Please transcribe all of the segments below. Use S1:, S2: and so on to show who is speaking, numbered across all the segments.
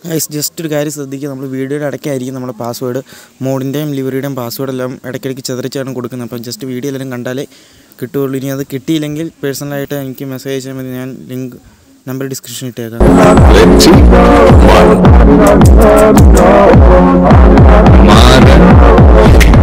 S1: Guys just ഒരു കാര്യം ശ്രദ്ധിക്കുക നമ്മൾ വീഡിയോയുടെ ഇടയ്ക്കായിരിക്കും നമ്മുടെ പാസ്വേഡ് മോഡിൻ്റെയും ലിവറിയുടെയും പാസ്വേഡ് എല്ലാം ഇടയ്ക്കിടയ്ക്ക് ചെതറിച്ചാണ് കൊടുക്കുന്നത് അപ്പം ജസ്റ്റ് വീഡിയോ എല്ലാവരും കണ്ടാലേ കിട്ടുകയുള്ളൂ ഇനി അത് കിട്ടിയില്ലെങ്കിൽ പേഴ്സണലായിട്ട് എനിക്ക് മെസ്സേജ് അയച്ചാൽ മതി ഞാൻ ലിങ്ക് നമ്പർ ഡിസ്ക്രിപ്ഷൻ ഇട്ടേക്കാം
S2: Plenty. Mother.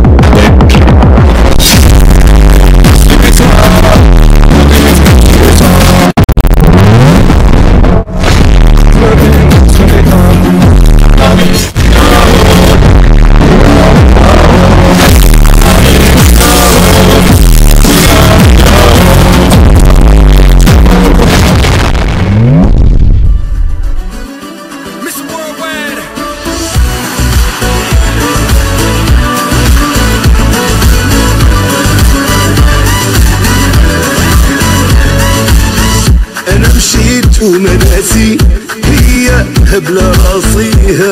S3: Mr. Worldwide.
S4: انا مشيت ومناسي هي بلا راسيها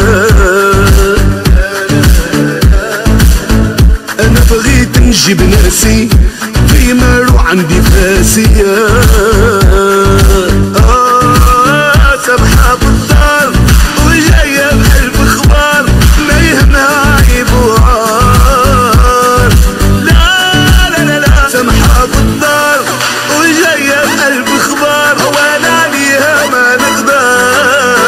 S4: انا بغيت نجيب ناسي فيما روح عندي فاسية آه سبحة بالدار وجاية بقلب اخبار ما يهمها عيب وعار لا لا لا لا سمحة بالدار وجاية بقلب اخبار وانا ليها ما نقدر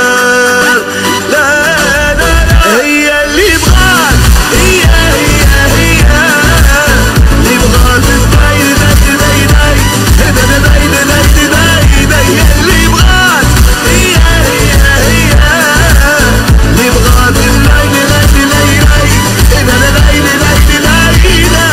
S4: لا لا لا هي اللي بغات هي هي هي اللي بغات داي داي داي داي داي داي داي داي داي هي اللي بغات هي هي هي اللي بغات داي داي داي داي داي داي داي داي داي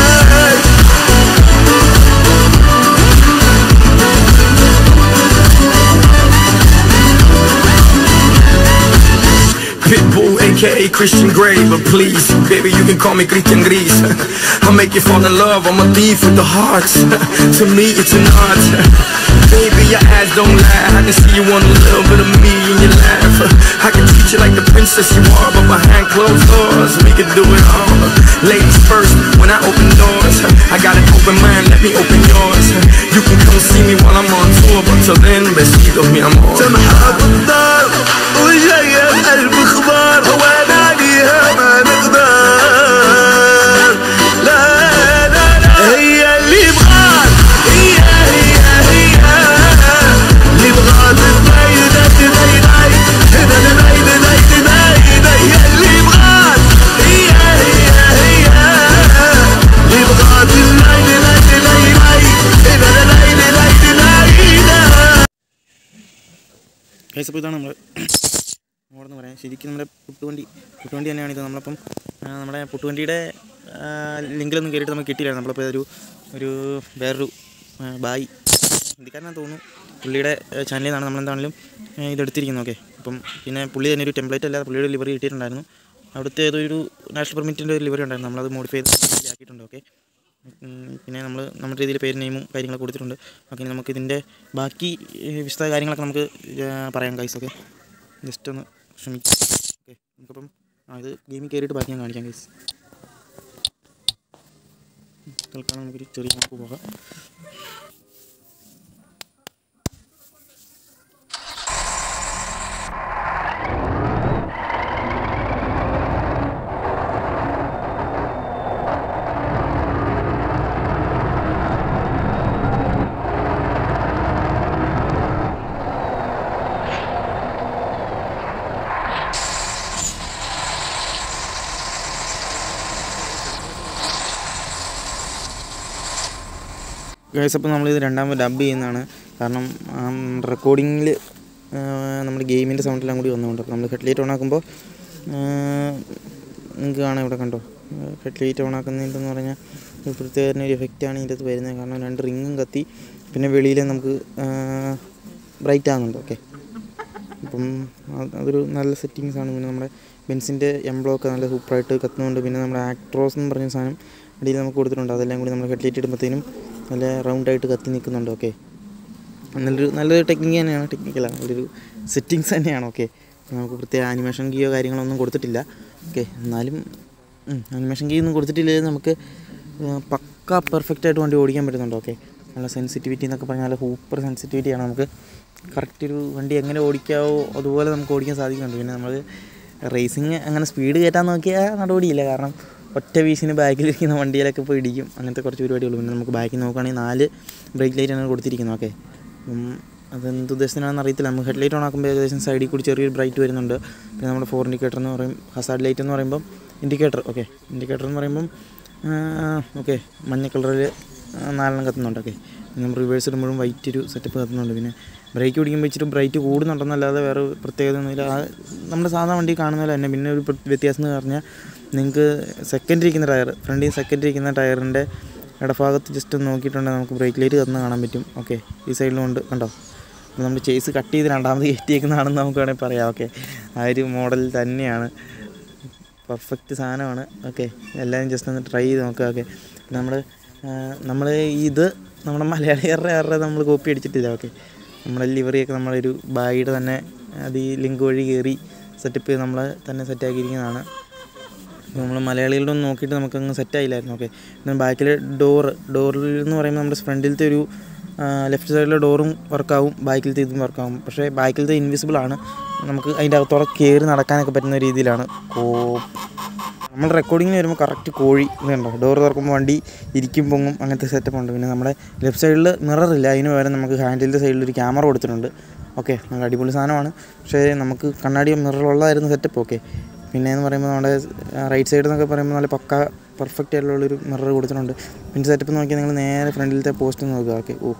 S3: Pitbull, aka Christian Grey, but please, baby, you can call me Christian Gris. I'll make you fall in love, I'm a thief with the hearts. to me, it's an art. Baby, your eyes don't lie. I can see you want a little bit of me in your laugh. I can treat you like the princess you are, but behind closed doors, we can do it all. Ladies first, when I open doors, I got an open mind, let me open yours. You can come see me while I'm on tour, but till then, besitos, mi amor.
S4: سمحة بالدار وجاية بقلب اخبار وانا ليها ما نقدر لا لا لا هي اللي بغات هي هي هي اللي بغات داي داي داي داي داي داي داي داي داي هي اللي بغات هي هي هي اللي بغات داي داي داي داي داي داي داي داي داي
S1: guys അപ്പോൾ ഇതാണ് നമ്മൾ മോഡെന്ന് പറയാം ശരിക്കും നമ്മുടെ പുട്ടുവണ്ടി പുട്ടുവണ്ടി തന്നെയാണ് ഇത് നമ്മളപ്പം ആ, നമ്മുടെ പുട്ടുവണ്ടിയുടെ ലിങ്കിലൊന്നും കയറിയിട്ട് നമുക്ക് കിട്ടിയില്ല നമ്മളിപ്പോൾ ഒരു ഒരു വേറൊരു ആ, ബായി ഹിന്ദിക്കാരനാന്ന് തോന്നുന്നു പുള്ളിയുടെ ചാനലിൽ നിന്നാണ് നമ്മളെന്താണെങ്കിലും ആ, ഇതെടുത്തിരിക്കുന്നത് ഓക്കെ അപ്പം പിന്നെ പുള്ളി തന്നെ ഒരു ടെംപ്ലേറ്റ് അല്ലാതെ പുള്ളിയുടെ ലിവറി കിട്ടിയിട്ടുണ്ടായിരുന്നു അവിടുത്തെ ഏതൊരു നാഷണൽ പെർമിറ്റിൻ്റെ ഒരു ലിവറി ഉണ്ടായിരുന്നു നമ്മളത് മോഡിഫൈ ചെയ്ത് ആക്കിയിട്ടുണ്ട് ഓക്കെ ഉം, പിന്നെ നമ്മൾ നമ്മുടെ രീതിയിൽ പേര് നെയിമും കാര്യങ്ങളൊക്കെ കൊടുത്തിട്ടുണ്ട് ഓക്കെ ഇനി നമുക്ക് ഇതിൻ്റെ ബാക്കി ഏഹ്, വിശദ കാര്യങ്ങളൊക്കെ നമുക്ക് ഏഹ്, പറയാം കൈസ് ഓക്കെ ജസ്റ്റ് ഒന്ന് ക്ഷമിക്കാം ഓക്കെ നമുക്കപ്പം ആ ഇത് ഗെയിമിൽ കയറിയിട്ട് ബാക്കി ഞാൻ കാണിക്കാം കൈസ് തൽക്കാലം നമുക്കൊരു ചെറിയ മാപ്പ് പോകാം ഗൈസ് അപ്പോൾ നമ്മളിത് രണ്ടാമത് ഡബ് ചെയ്യുന്നതാണ് കാരണം റെക്കോർഡിങ്ങിൽ നമ്മുടെ ഗെയിമിൻ്റെ സൗണ്ടെല്ലാം കൂടി വന്നുകൊണ്ട് അപ്പോൾ നമ്മൾ ഹെഡ്ലൈറ്റ് ഓൺ ആക്കുമ്പോൾ നിങ്ങൾക്ക് കാണാം ഇവിടെ കണ്ടോ ഹെഡ്ലൈറ്റ് ഓൺ ആക്കുന്നതിൻ്റെ പറഞ്ഞാൽ ഒരു പ്രത്യേക തന്നെ ഒരു എഫക്റ്റാണ് ഇതിൻ്റെ അകത്ത് വരുന്നത് കാരണം രണ്ട് റിങ്ങും കത്തി പിന്നെ വെളിയിൽ നമുക്ക് ബ്രൈറ്റ് ആകുന്നുണ്ട് ഓക്കെ അപ്പം അത് അതൊരു നല്ല സെറ്റിങ്സ് ആണ് പിന്നെ നമ്മുടെ ബെൻസിൻ്റെ എംബ്ലോക്ക് നല്ല സൂപ്പറായിട്ട് കത്തുന്നുണ്ട് പിന്നെ നമ്മുടെ ആക്ട്രോസ് എന്ന് പറഞ്ഞ സാധനം അടിയിൽ നമുക്ക് കൊടുത്തിട്ടുണ്ട് അതെല്ലാം കൂടി നമ്മൾ ഹെഡ്ലൈറ്റ് ഇടുമ്പോഴത്തേനും നല്ല റൗണ്ടായിട്ട് കത്തി നിൽക്കുന്നുണ്ട് ഓക്കെ നല്ലൊരു നല്ലൊരു ടെക്നിക്ക് തന്നെയാണ് ടെക്നിക്കലാണ് നല്ലൊരു സെറ്റിങ്സ് തന്നെയാണ് ഓക്കെ നമുക്ക് പ്രത്യേക ആനിമേഷൻ കീയോ കാര്യങ്ങളൊന്നും കൊടുത്തിട്ടില്ല ഓക്കെ എന്നാലും ആനിമേഷൻ കീ ഒന്നും കൊടുത്തിട്ടില്ലെങ്കിൽ നമുക്ക് ആ, പക്ക പെർഫെക്റ്റ് ആയിട്ട് വണ്ടി ഓടിക്കാൻ പറ്റുന്നുണ്ട് ഓക്കെ നല്ല സെൻസിറ്റിവിറ്റി എന്നൊക്കെ പറഞ്ഞാൽ സൂപ്പർ സെൻസിറ്റിവിറ്റിയാണ് നമുക്ക് കറക്റ്റ് ഒരു വണ്ടി എങ്ങനെ ഓടിക്കാവോ അതുപോലെ നമുക്ക് ഓടിക്കാൻ സാധിക്കുന്നുണ്ട് പിന്നെ നമ്മൾ റേസിങ് അങ്ങനെ സ്പീഡ് കയറ്റാൻ നോക്കിയാൽ നടപടിയില്ല കാരണം ഒറ്റ വീശിന് ബാക്കിലിരിക്കുന്ന വണ്ടിയിലൊക്കെ പോയി ഇടിക്കും അങ്ങനത്തെ കുറച്ച് പരിപാടികളുണ്ട് പിന്നെ നമുക്ക് ബാക്കിൽ നോക്കുകയാണെങ്കിൽ നാല് ബ്രേക്ക് ലൈറ്റാണ് കൊടുത്തിരിക്കുന്നത് ഓക്കെ അപ്പം അതെന്ത് ഉദ്ദേശത്തിനാണെന്ന് അറിയത്തില്ല നമുക്ക് ഹെഡ് ലൈറ്റ് ഓൺ ആക്കുമ്പോൾ ഏകദേശം സൈഡിൽ കൂടി ചെറിയൊരു ബ്രൈറ്റ് വരുന്നുണ്ട് പിന്നെ നമ്മുടെ ഫോർ ഇൻഡിക്കേറ്റർ എന്ന് പറയും ഹസാർഡ് ലൈറ്റ് എന്ന് പറയുമ്പം ഇൻഡിക്കേറ്റർ ഓക്കെ ഇൻഡിക്കേറ്റർ എന്ന് പറയുമ്പം ഓക്കെ മഞ്ഞ കളറിൽ നാലെണ്ണം കത്തുന്നുണ്ട് ഓക്കെ നമ്മൾ റിവേഴ്സ് ഇടുമ്പോഴും വൈറ്റ് ഒരു സെറ്റപ്പ് കത്തുന്നുണ്ട് പിന്നെ ബ്രേക്ക് പിടിക്കുമ്പോൾ ഇച്ചിരി ബ്രൈറ്റ് കൂടുന്നുണ്ടെന്നല്ലാതെ വേറെ പ്രത്യേകത ഒന്നുമില്ല ആ നമ്മുടെ സാധാരണ വണ്ടി കാണുന്ന പോലെ തന്നെ പിന്നെ ഒരു പ്ര- വ്യത്യാസം എന്ന് പറഞ്ഞാൽ നിങ്ങൾക്ക് സെക്കൻഡ് ഇരിക്കുന്ന ടയർ ഫ്രണ്ടിൽ സെക്കൻഡ് ഇരിക്കുന്ന ടയറിൻ്റെ ഇടഭാഗത്ത് ജസ്റ്റ് ഒന്ന് നോക്കിയിട്ടുണ്ടെങ്കിൽ നമുക്ക് ബ്രേക്ക് ലൈറ്റ് കത്തുന്ന കാണാൻ പറ്റും ഓക്കെ ഈ സൈഡിലും ഉണ്ട് കണ്ടോ അപ്പോൾ നമ്മൾ ചേസ് കട്ട് ചെയ്ത് രണ്ടാമത് കയറ്റിയേക്കുന്നതാണെന്ന് നമുക്ക് വേണമെങ്കിൽ പറയാം ഓക്കെ ആ ഒരു മോഡൽ തന്നെയാണ് പെർഫെക്റ്റ് സാധനമാണ് ഓക്കെ എല്ലാവരും ജസ്റ്റ് ഒന്ന് ട്രൈ ചെയ്ത് നോക്കുക ഓക്കെ നമ്മൾ നമ്മൾ ഇത് നമ്മുടെ മലയാളികളുടെ ആരുടെ നമ്മൾ കോപ്പി അടിച്ചിട്ടില്ല ഓക്കെ നമ്മുടെ ലിവറിയൊക്കെ നമ്മളൊരു ബാഗിയുടെ തന്നെ അത് ഈ ലിങ്ക് വഴി കയറി സെറ്റപ്പ് ചെയ്ത് നമ്മൾ തന്നെ സെറ്റാക്കിയിരിക്കുന്നതാണ് നമ്മൾ മലയാളികളുടെ ഒന്ന് നോക്കിയിട്ട് നമുക്കങ്ങ് സെറ്റായില്ലായിരുന്നു ഓക്കെ പിന്നെ ബാക്കിൽ ഡോറ് ഡോറിൽ എന്ന് പറയുമ്പോൾ നമ്മുടെ ഫ്രണ്ടിലത്തെ ഒരു ലെഫ്റ്റ് സൈഡിലെ ഡോറും വർക്കാവും ബാക്കിലത്തെ ഇതും വർക്കാവും പക്ഷേ ബാക്കിലത്തെ ഇൻവിസിബിൾ ആണ് നമുക്ക് അതിൻ്റെ അകത്തോടെ കയറി നടക്കാനൊക്കെ പറ്റുന്ന രീതിയിലാണ് കോ നമ്മൾ റെക്കോർഡിങ്ങിന് വരുമ്പോൾ കറക്റ്റ് കോഴി ഇതുണ്ടോ ഡോർ തുറക്കുമ്പോൾ വണ്ടി ഇരിക്കും പൊങ്ങും അങ്ങനത്തെ സെറ്റപ്പ് ഉണ്ട് പിന്നെ നമ്മുടെ ലെഫ്റ്റ് സൈഡിൽ മിറർ ഇല്ല അതിന് പകരം നമുക്ക് ഹാൻഡിലിൻ്റെ സൈഡിൽ ഒരു ക്യാമറ കൊടുത്തിട്ടുണ്ട് ഓക്കെ നല്ല അടിപൊളി സാധനമാണ് പക്ഷേ നമുക്ക് കണ്ണാടി മിററുള്ളതായിരുന്നു സെറ്റപ്പ് ഓക്കെ പിന്നെ എന്ന് പറയുമ്പോൾ നമ്മുടെ റൈറ്റ് സൈഡ് എന്നൊക്കെ പറയുമ്പോൾ നല്ല പക്ക പെർഫെക്റ്റ് ആയിട്ടുള്ളൊരു മിറർ കൊടുത്തിട്ടുണ്ട് പിന്നെ സെറ്റപ്പ് നോക്കിയാൽ നിങ്ങൾ നേരെ ഫ്രണ്ടിലത്തെ പോസ്റ്റ് നോക്കുക ഓക്കെ ഓ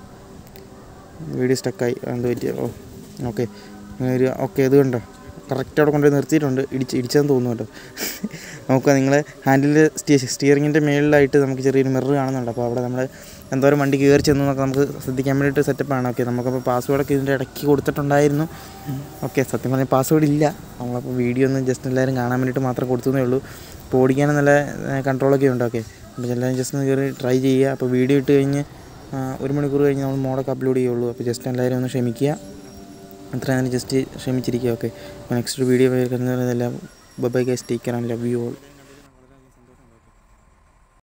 S1: വീഡിയോ സ്റ്റക്കായി എന്ത് പറ്റിയ ഓ ഓക്കെ ഒരു ഓക്കെ ഇത് കണ്ടോ കറക്റ്റ് അവിടെ കൊണ്ടുപോയി നിർത്തിയിട്ടുണ്ട് ഇടിച്ച് ഇടിച്ചെന്ന് തോന്നുന്നു കേട്ടോ നോക്കുക നിങ്ങൾ ഹാൻഡിലിൻ്റെ സ്റ്റിയ സ്റ്റിയറിങ്ങിൻ്റെ മേളിലായിട്ട് നമുക്ക് ചെറിയൊരു മിറർ കാണുന്നുണ്ട് അപ്പോൾ അവിടെ നമ്മൾ എന്തോരം വണ്ടി കയറി ചെന്നു എന്നൊക്കെ നമുക്ക് ശ്രദ്ധിക്കാൻ വേണ്ടിയിട്ട് സെറ്റപ്പാണ് ഓക്കെ നമുക്കപ്പോൾ പാസ്വേഡൊക്കെ ഇതിൻ്റെ ഇടയ്ക്ക് കൊടുത്തിട്ടുണ്ടായിരുന്നു ഓക്കെ സത്യം പറഞ്ഞാൽ പാസ്വേഡ് ഇല്ല നമ്മളപ്പോൾ വീഡിയോ ഒന്ന് ജസ്റ്റ് എല്ലാവരും കാണാൻ വേണ്ടിയിട്ട് മാത്രം കൊടുത്തതേ ഉള്ളൂ അപ്പോൾ ഓടിക്കാനും നല്ല കൺട്രോളൊക്കെ ഉണ്ട് ഓക്കെ അപ്പോൾ എല്ലാവരും ജസ്റ്റ് ഒന്ന് കയറി ട്രൈ ചെയ്യുക അപ്പോൾ വീഡിയോ ഇട്ട് കഴിഞ്ഞ് ആ, ഒരു മണിക്കൂർ കഴിഞ്ഞ് നമ്മൾ മോഡൊക്കെ അപ്ലോഡ് ചെയ്യുള്ളൂ അപ്പോൾ ജസ്റ്റ് എല്ലാവരും ഒന്ന് ക്ഷമിക്കുക അത്ര ഞാൻ ജസ്റ്റ് ക്ഷമിച്ചിരിക്കുക ഓക്കെ അപ്പോൾ നെക്സ്റ്റ് വീഡിയോ വരുന്നതെല്ലാം bye guys take care and love you all